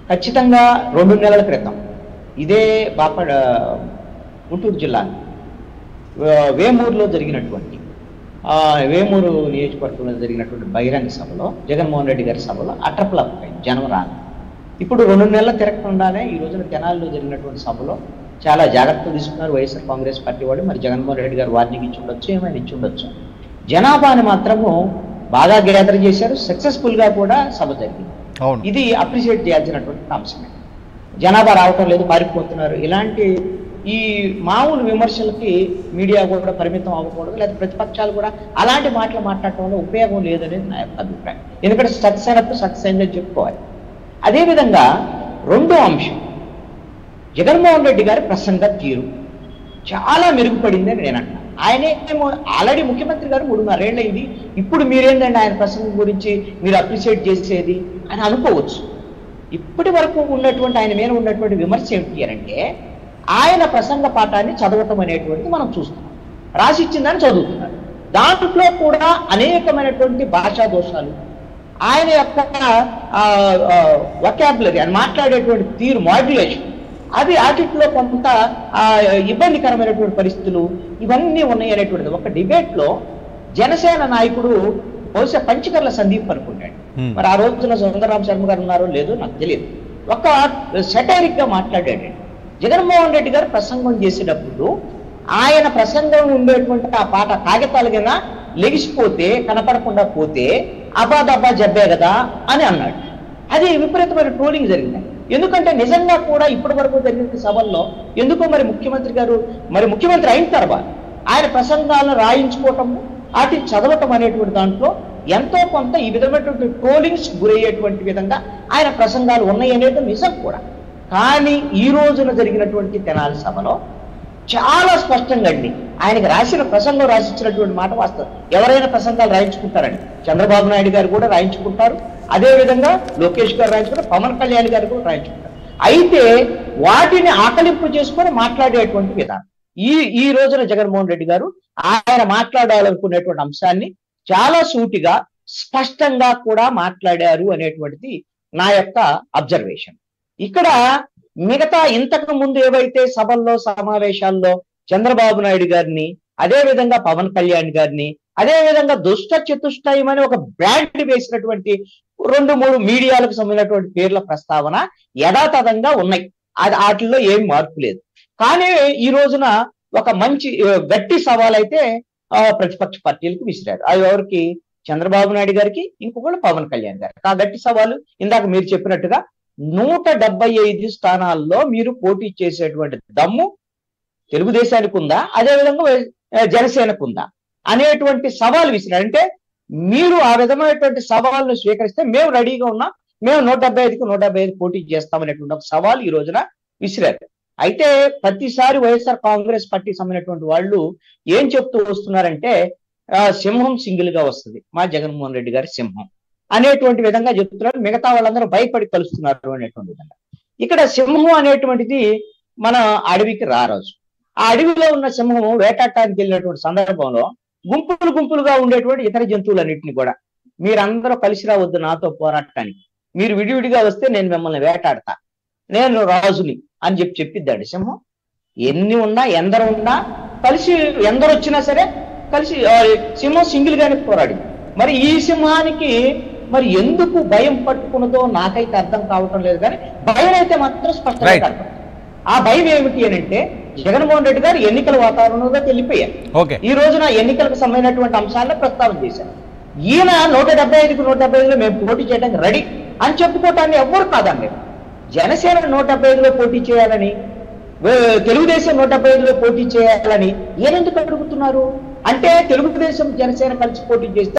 ఖచ్చితంగా రెండు నెలల క్రితం ఇదే బాపడ గుంటూరు జిల్లా వే- వేమూరులో జరిగినటువంటి ఆ, వేమూరు నియోజకవర్గంలో జరిగినటువంటి బహిరంగ సభలో జగన్మోహన్ రెడ్డి గారి సభలో అట్రప్లప్ అయింది జనం రాను ఇప్పుడు రెండు నెలల తిరగకుండానే ఈ రోజున తెనాలిలో జరిగినటువంటి సభలో చాలా జాగ్రత్తలు తీసుకున్నారు వైఎస్ఆర్ కాంగ్రెస్ పార్టీ వాళ్ళు మరి జగన్మోహన్ రెడ్డి గారు వార్నింగ్ ఇచ్చి ఉండొచ్చు ఏమైనా ఇచ్చి ఉండొచ్చు జనాభాని మాత్రము బాగా గ్యాదర్ చేశారు సక్సెస్ఫుల్ గా కూడా సభ జరిగింది అవును ఇది అప్రిషియేట్ చేయాల్సినటువంటి అంశమే జనాభా రావటం లేదు పారిపోతున్నారు ఇలాంటి ఈ మామూలు విమర్శలకి మీడియా కూడా పరిమితం అవ్వకూడదు లేదా ప్రతిపక్షాలు కూడా అలాంటి మాటలు మాట్లాడటం వల్ల ఉపయోగం లేదనేది నా యొక్క అభిప్రాయం ఎందుకంటే సక్సెస్ అయినప్పుడు సక్సెస్ అయిందని చెప్పుకోవాలి అదేవిధంగా రెండో అంశం జగన్మోహన్ రెడ్డి గారి ప్రసంగ తీరు చాలా మెరుగుపడిందని నేను అంటున్నాను ఆయనే ఆల్రెడీ ముఖ్యమంత్రి గారు మూడున్నరేళ్ళు అయింది ఇప్పుడు మీరేందండి ఆయన ప్రసంగం గురించి మీరు అప్రిషియేట్ చేసేది అని అనుకోవచ్చు ఇప్పటి వరకు ఉన్నటువంటి ఆయన మీద ఉన్నటువంటి విమర్శ ఏమిటి అని అంటే ఆయన ప్రసంగ పాఠాన్ని చదవటం అనేటువంటిది మనం చూస్తున్నాం రాసిచ్చిందని చదువుతున్నారు దాంట్లో కూడా అనేకమైనటువంటి భాషా దోషాలు ఆయన యొక్క వొకాబులరీ ఆయన మాట్లాడేటువంటి తీరు మాడ్యులేషన్ అది వాటిలో కొంత ఆ, ఇబ్బందికరమైనటువంటి పరిస్థితులు ఇవన్నీ ఉన్నాయి అనేటువంటిది ఒక డిబేట్ లో జనసేన నాయకుడు బహుశా పంచకర్ల సందీప్ అనుకుంటాడు Hmm. మరి ఆ రోజున సుందరరామ్ శర్మ గారు ఉన్నారో లేదో నాకు తెలియదు ఒక సెటైరిక్ గా మాట్లాడాడు జగన్మోహన్ రెడ్డి గారు ప్రసంగం చేసేటప్పుడు ఆయన ప్రసంగం ఉండేటువంటి ఆ పాట కాగితాలు కింద లెగిసిపోతే కనపడకుండా పోతే అబా దబ్బా జబ్బే కదా అని అన్నాడు అది విపరీతమైన ట్రోలింగ్ జరిగింది ఎందుకంటే నిజంగా కూడా ఇప్పటి వరకు జరిగిన సభల్లో ఎందుకో మరి ముఖ్యమంత్రి గారు మరి ముఖ్యమంత్రి అయిన తర్వాత ఆయన ప్రసంగాలను రాయించుకోవటం వాటిని చదవటం అనేటువంటి దాంట్లో ఎంతో కొంత ఈ విధమైనటువంటి ట్రోలింగ్స్ గురయ్యేటువంటి విధంగా ఆయన ప్రసంగాలు ఉన్నాయి అనేది నిజం కూడా కానీ ఈ రోజున జరిగినటువంటి తెనాలి సభలో చాలా స్పష్టంగా అండి ఆయనకి రాసిన ప్రసంగం రాసిచ్చినటువంటి మాట వాస్తవం ఎవరైనా ప్రసంగాలు రాయించుకుంటారండి చంద్రబాబు నాయుడు గారు కూడా రాయించుకుంటారు అదే విధంగా లోకేష్ గారు రాయించుకుంటారు పవన్ కళ్యాణ్ గారు కూడా రాయించుకుంటారు అయితే వాటిని ఆకలింపు చేసుకొని మాట్లాడేటువంటి విధానం ఈ ఈ రోజున జగన్మోహన్ రెడ్డి గారు ఆయన మాట్లాడాలనుకునేటువంటి అంశాన్ని చాలా సూటిగా స్పష్టంగా కూడా మాట్లాడారు అనేటువంటిది నా యొక్క అబ్జర్వేషన్ ఇక్కడ మిగతా ఇంతకు ముందు ఏవైతే సభల్లో సమావేశాల్లో చంద్రబాబు నాయుడు గారిని అదే విధంగా పవన్ కళ్యాణ్ గారిని అదే విధంగా దుష్ట చతుష్టయం అని ఒక బ్రాండ్ వేసినటువంటి రెండు మూడు మీడియాలకు సంబంధించినటువంటి పేర్ల ప్రస్తావన యథాతథంగా ఉన్నాయి అది వాటిల్లో ఏం మార్పు లేదు కానీ ఈ రోజున ఒక మంచి ఆ, గట్టి సవాల్ అయితే ఆ, ప్రతిపక్ష పార్టీలకు విసిరారు అది ఎవరికి చంద్రబాబు నాయుడు గారికి ఇంకొకళ్ళు పవన్ కళ్యాణ్ గారికి ఆ గట్టి సవాలు ఇందాక మీరు చెప్పినట్టుగా నూట డెబ్బై ఐదు స్థానాల్లో మీరు పోటీ చేసేటువంటి దమ్ము తెలుగుదేశానికి ఉందా అదేవిధంగా వై- ఆ, జనసేనకు ఉందా అనేటువంటి సవాల్ విసిరారు అంటే మీరు ఆ విధమైనటువంటి సవాళ్ళను స్వీకరిస్తే మేము రెడీగా ఉన్నాం మేము నూట డెబ్బై ఐదుకి నూట డెబ్బై ఐదు పోటీ చేస్తామనేటువంటి ఒక సవాల్ ఈ రోజున విసిరారు అయితే ప్రతిసారి వైఎస్ఆర్ కాంగ్రెస్ పార్టీకి సంబంధించినటువంటి వాళ్ళు ఏం చెప్తూ వస్తున్నారంటే ఆ, సింహం సింగిల్ గా వస్తుంది మా జగన్మోహన్ రెడ్డి గారి సింహం అనేటువంటి విధంగా చెప్తున్నారు మిగతా వాళ్ళందరూ భయపడి కలుస్తున్నారు అనేటువంటి విధంగా ఇక్కడ సింహం అనేటువంటిది మన అడవికి రారాజు ఆ అడవిలో ఉన్న సింహం వేటాడటానికి వెళ్ళినటువంటి సందర్భంలో గుంపులు గుంపులుగా ఉండేటువంటి ఇతర జంతువులన్నింటినీ కూడా మీరందరూ కలిసి రావద్దు నాతో పోరాడటానికి మీరు విడివిడిగా వస్తే నేను మిమ్మల్ని వేటాడతా నేను రాజుని అని చెప్పి చెప్పిద్దాడు సింహం ఎన్ని ఉన్నా ఎందరు ఉన్నా కలిసి ఎందరు వచ్చినా సరే కలిసి ఆ, సింహం సింగిల్ గానే పోరాడి మరి ఈ సింహానికి మరి ఎందుకు భయం పట్టుకున్నదో నాకైతే అర్థం కావటం లేదు కానీ భయం అయితే మాత్రం స్పష్టంగా Right. కనపడుతుంది. ఆ భయం ఏమిటి అని అంటే జగన్మోహన్ రెడ్డి గారు ఎన్నికల వాతావరణంలో వెళ్ళిపోయారు ఓకే ఈ రోజున ఎన్నికలకు సంబంధించినటువంటి అంశాలను ప్రస్తావన చేశారు ఈయన నూట డెబ్బై ఐదుకు నూట డెబ్బై ఐదులో మేము పోటీ చేయడానికి రెడీ అని చెప్పుకోవటాన్ని ఎవ్వరు కాదండి జనసేన నూట డెబ్బై ఐదులో పోటీ చేయాలని వే- తెలుగుదేశం నూట డెబ్బై ఐదులో పోటీ చేయాలని ఈయనెందుకు అడుగుతున్నారు అంటే తెలుగుదేశం జనసేన కలిసి పోటీ చేస్తే